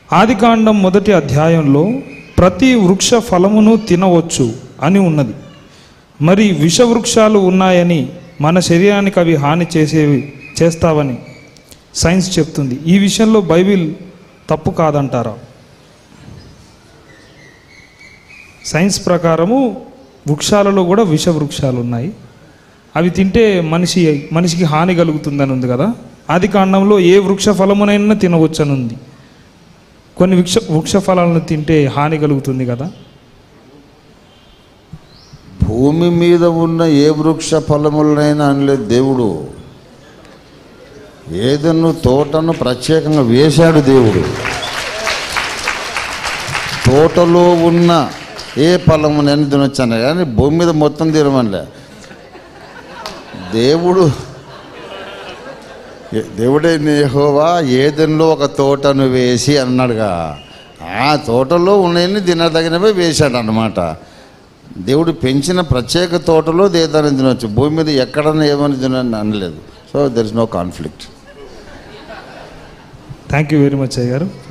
ఆదికాండం మొదటి అధ్యాయంలో ప్రతి వృక్ష ఫలమును తినవచ్చు అని ఉన్నది మరి విషవృక్షాలు ఉన్నాయని మన శరీరానికి అవి హాని చేసేవి చేస్తావని సైన్స్ చెప్తుంది ఈ విషయంలో బైబిల్ తప్పు కాదంటారా సైన్స్ ప్రకారము వృక్షాలలో కూడా విష వృక్షాలు ఉన్నాయి అవి తింటే మనిషి మనిషికి హాని కలుగుతుందని ఉంది కదా ఆది కాండంలో ఏ వృక్ష ఫలమునైనా తినవచ్చని ఉంది కొన్ని వృక్ష వృక్ష ఫలాలను తింటే హాని కలుగుతుంది కదా భూమి మీద ఉన్న ఏ వృక్ష ఫలములనైనా అనలేదు దేవుడు ఏదನ್ನು తోటను ప్రత్యేకంగా వేశాడు దేవుడు తోటలో ఉన్న ఏ ఫలము నేను తినొచ్చాను కానీ భూమి మీద మొత్తం తినమనిలే దేవుడు ఏ- దేవుడే నేహోవా ఏదెన్లో ఒక తోటను వేసి అన్నాడుగా ఆ తోటలో ఉన్నాయని తినదగినవే వేశాడు అన్నమాట దేవుడు పెంచిన ప్రత్యేక తోటలో దేదాన్ని తినొచ్చు భూమి మీద ఎక్కడన్నా ఏమని తినని అనలేదు so there is no conflict thank you very much అయ్య గారు